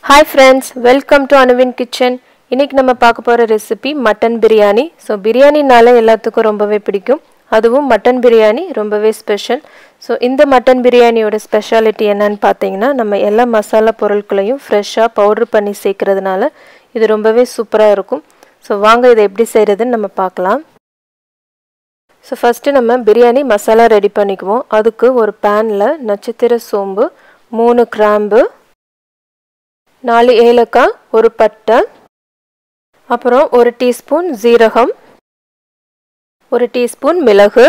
hi friends welcome to அனுவின் kitchen இன்னைக்கு நம்ம பார்க்க போகிற ரெசிபி மட்டன் பிரியாணி ஸோ பிரியாணினால எல்லாத்துக்கும் ரொம்பவே பிடிக்கும் அதுவும் மட்டன் பிரியாணி ரொம்பவே ஸ்பெஷல் ஸோ இந்த மட்டன் பிரியாணியோட ஸ்பெஷாலிட்டி என்னன்னு பார்த்தீங்கன்னா நம்ம எல்லா மசாலா பொருட்களையும் ஃப்ரெஷ்ஷாக பவுடர் பண்ணி சேர்க்கறதுனால இது ரொம்பவே சூப்பராக இருக்கும் ஸோ வாங்க இதை எப்படி செய்கிறதுன்னு நம்ம பார்க்கலாம் ஸோ ஃபஸ்ட்டு நம்ம பிரியாணி மசாலா ரெடி பண்ணிக்குவோம் அதுக்கு ஒரு பேனில் நட்சத்திர சோம்பு மூணு கிராம்பு நாலு ஏலக்காய் ஒரு பட்டை அப்புறம் ஒரு டீஸ்பூன் ஜீரகம் ஒரு டீஸ்பூன் மிளகு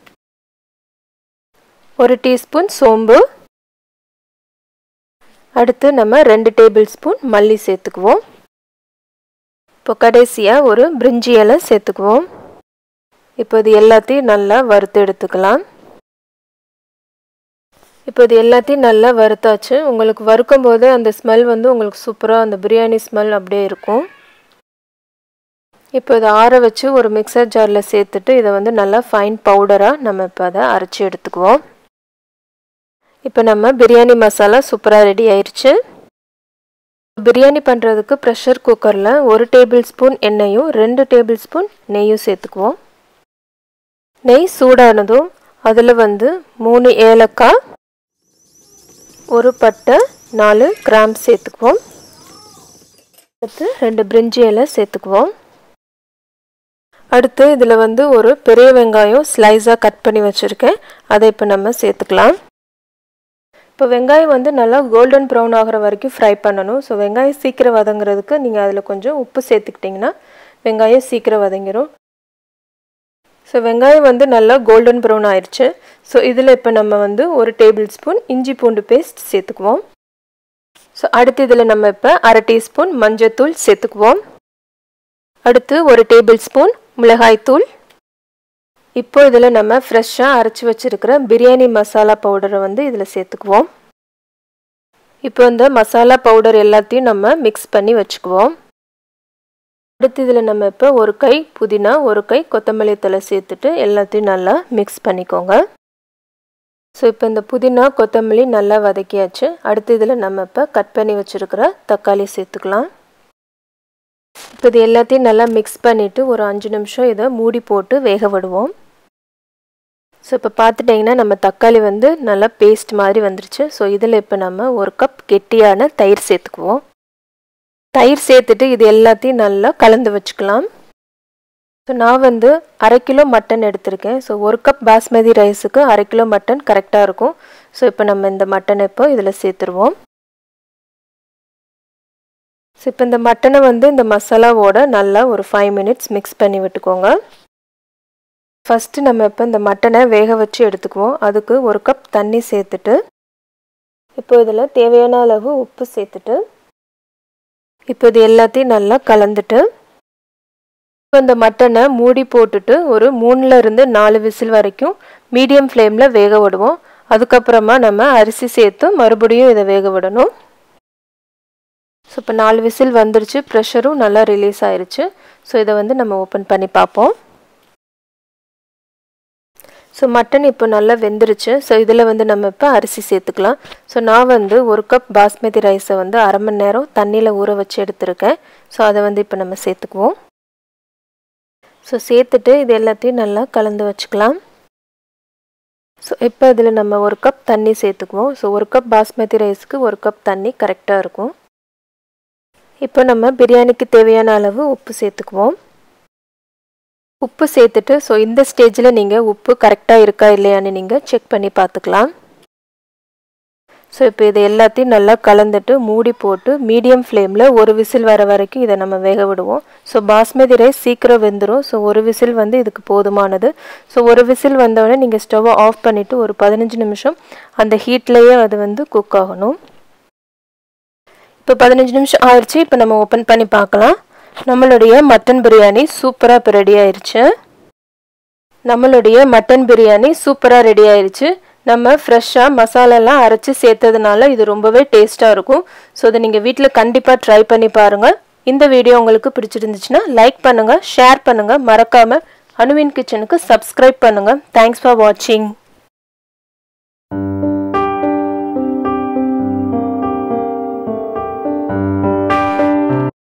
ஒரு டீஸ்பூன் சோம்பு அடுத்து நம்ம ரெண்டு டேபிள் ஸ்பூன் மல்லி சேர்த்துக்குவோம் இப்போ கடைசியாக ஒரு பிரிஞ்சி இலை சேர்த்துக்குவோம் இப்போ இது எல்லாத்தையும் நல்லா வறுத்து எடுத்துக்கலாம் இப்போ இது எல்லாத்தையும் நல்லா வறுத்தாச்சு உங்களுக்கு வறுக்கும் போது அந்த ஸ்மெல் வந்து உங்களுக்கு சூப்பராக அந்த பிரியாணி ஸ்மெல் அப்படியே இருக்கும் இப்போ இதை ஆற வச்சு ஒரு மிக்சர் ஜாரில் சேர்த்துட்டு இதை வந்து நல்லா ஃபைன் பவுடராக நம்ம இப்போ அதை அரைச்சி எடுத்துக்குவோம் இப்போ நம்ம பிரியாணி மசாலா சூப்பராக ரெடி ஆயிடுச்சு பிரியாணி பண்ணுறதுக்கு ப்ரெஷர் குக்கரில் ஒரு டேபிள் ஸ்பூன் எண்ணெயும் ரெண்டு டேபிள் ஸ்பூன் நெய்யும் சேர்த்துக்குவோம் நெய் சூடானதும் அதில் வந்து மூணு ஏலக்காய் ஒரு பட்டை நாலு கிராம் சேர்த்துக்குவோம் அடுத்து ரெண்டு பிரிஞ்சி இலை சேர்த்துக்குவோம் அடுத்து இதில் வந்து ஒரு பெரிய வெங்காயம் ஸ்லைஸாக கட் பண்ணி வச்சுருக்கேன் அதை இப்போ நம்ம சேர்த்துக்கலாம் இப்போ வெங்காயம் வந்து நல்லா கோல்டன் ப்ரௌன் ஆகிற வரைக்கும் ஃப்ரை பண்ணணும் ஸோ வெங்காயம் சீக்கிரம் வதங்குறதுக்கு நீங்கள் அதில் கொஞ்சம் உப்பு சேர்த்துக்கிட்டிங்கன்னா வெங்காயம் சீக்கிரம் வதங்கிடும் ஸோ வெங்காயம் வந்து நல்லா கோல்டன் ப்ரௌன் ஆயிடுச்சு ஸோ இதில் இப்போ நம்ம வந்து ஒரு டேபிள் ஸ்பூன் இஞ்சி பூண்டு பேஸ்ட் சேர்த்துக்குவோம் ஸோ அடுத்து இதில் நம்ம இப்போ அரை டீஸ்பூன் மஞ்சத்தூள் சேர்த்துக்குவோம் அடுத்து ஒரு டேபிள் ஸ்பூன் மிளகாய்த்தூள் இப்போ இதில் நம்ம ஃப்ரெஷ்ஷாக அரைச்சி வச்சுருக்கிற பிரியாணி மசாலா பவுடரை வந்து இதில் சேர்த்துக்குவோம் இப்போ இந்த மசாலா பவுடர் எல்லாத்தையும் நம்ம மிக்ஸ் பண்ணி வச்சுக்குவோம் அடுத்து இதில் நம்ம இப்போ ஒரு கை புதினா ஒரு கை கொத்தமல்லி தலை சேர்த்துட்டு எல்லாத்தையும் நல்லா மிக்ஸ் பண்ணிக்கோங்க ஸோ இப்போ இந்த புதினா கொத்தமல்லி நல்லா வதக்கியாச்சு அடுத்து இதில் நம்ம இப்போ கட் பண்ணி வச்சுருக்கிற தக்காளி சேர்த்துக்கலாம் இப்போ இது எல்லாத்தையும் நல்லா மிக்ஸ் பண்ணிவிட்டு ஒரு அஞ்சு நிமிஷம் இதை மூடி போட்டு வேக விடுவோம் ஸோ இப்போ பார்த்துட்டிங்கன்னா நம்ம தக்காளி வந்து நல்லா பேஸ்ட் மாதிரி வந்துருச்சு ஸோ இதில் இப்போ நம்ம ஒரு கப் கெட்டியான தயிர் சேர்த்துக்குவோம் தயிர் சேர்த்துட்டு இது எல்லாத்தையும் நல்லா கலந்து வச்சுக்கலாம் ஸோ நான் வந்து அரை கிலோ மட்டன் எடுத்திருக்கேன் ஸோ ஒரு கப் பாஸ்மதி ரைஸுக்கு அரை கிலோ மட்டன் கரெக்டாக இருக்கும் ஸோ இப்போ நம்ம இந்த மட்டனை இப்போ இதில் சேர்த்துருவோம் ஸோ இப்போ இந்த மட்டனை வந்து இந்த மசாலாவோட நல்லா ஒரு ஃபைவ் மினிட்ஸ் மிக்ஸ் பண்ணி விட்டுக்கோங்க ஃபஸ்ட்டு நம்ம இப்போ இந்த மட்டனை வேக வச்சு எடுத்துக்குவோம் அதுக்கு ஒரு கப் தண்ணி சேர்த்துட்டு இப்போ இதில் தேவையான அளவு உப்பு சேர்த்துட்டு இப்போ இது எல்லாத்தையும் நல்லா கலந்துட்டு இப்போ இந்த மட்டனை மூடி போட்டுட்டு ஒரு மூணுல இருந்து நாலு விசில் வரைக்கும் மீடியம் ஃப்ளேமில் வேக விடுவோம் அதுக்கப்புறமா நம்ம அரிசி சேர்த்து மறுபடியும் இதை வேக விடணும் ஸோ இப்போ நாலு விசில் வந்துருச்சு ப்ரெஷரும் நல்லா ரிலீஸ் ஆயிடுச்சு ஸோ இதை வந்து நம்ம ஓப்பன் பண்ணி பார்ப்போம் ஸோ மட்டன் இப்போ நல்லா வெந்துருச்சு ஸோ இதில் வந்து நம்ம இப்போ அரிசி சேர்த்துக்கலாம் ஸோ நான் வந்து ஒரு கப் பாஸ்மதி ரைஸை வந்து அரை மணி நேரம் தண்ணியில் ஊற வச்சு எடுத்திருக்கேன் ஸோ அதை வந்து இப்போ நம்ம சேர்த்துக்குவோம் ஸோ சேர்த்துட்டு இது எல்லாத்தையும் நல்லா கலந்து வச்சுக்கலாம் ஸோ இப்போ இதில் நம்ம ஒரு கப் தண்ணி சேர்த்துக்குவோம் ஸோ ஒரு கப் பாஸ்மதி ரைஸ்க்கு ஒரு கப் தண்ணி கரெக்டாக இருக்கும் இப்போ நம்ம பிரியாணிக்கு தேவையான அளவு உப்பு சேர்த்துக்குவோம் உப்பு சேர்த்துட்டு ஸோ இந்த ஸ்டேஜில் நீங்கள் உப்பு கரெக்டாக இருக்கா இல்லையான்னு நீங்கள் செக் பண்ணி பார்த்துக்கலாம் ஸோ இப்போ இதை எல்லாத்தையும் நல்லா கலந்துட்டு மூடி போட்டு மீடியம் ஃப்ளேமில் ஒரு விசில் வர வரைக்கும் இதை நம்ம வேக விடுவோம் ஸோ பாஸ்மதி ரைஸ் சீக்கிரம் வெந்துடும் ஸோ ஒரு விசில் வந்து இதுக்கு போதுமானது ஸோ ஒரு விசில் வந்தோடனே நீங்கள் ஸ்டவ்வை ஆஃப் பண்ணிவிட்டு ஒரு பதினஞ்சு நிமிஷம் அந்த ஹீட்லேயே அது வந்து குக் ஆகணும் இப்போ பதினஞ்சு நிமிஷம் ஆயிடுச்சு இப்போ நம்ம ஓப்பன் பண்ணி பார்க்கலாம் நம்மளுடைய மட்டன் பிரியாணி சூப்பராக இப்போ ரெடி ஆயிடுச்சு நம்மளுடைய மட்டன் பிரியாணி சூப்பராக ரெடி ஆயிடுச்சு நம்ம ஃப்ரெஷ்ஷாக மசாலாலாம் அரைச்சி சேர்த்ததுனால இது ரொம்பவே டேஸ்ட்டாக இருக்கும் ஸோ இதை நீங்கள் வீட்டில் கண்டிப்பாக ட்ரை பண்ணி பாருங்கள் இந்த வீடியோ உங்களுக்கு பிடிச்சிருந்துச்சுன்னா லைக் பண்ணுங்கள் ஷேர் பண்ணுங்கள் மறக்காமல் அனுவின் கிச்சனுக்கு சப்ஸ்கிரைப் பண்ணுங்கள் தேங்க்ஸ் ஃபார் வாட்சிங்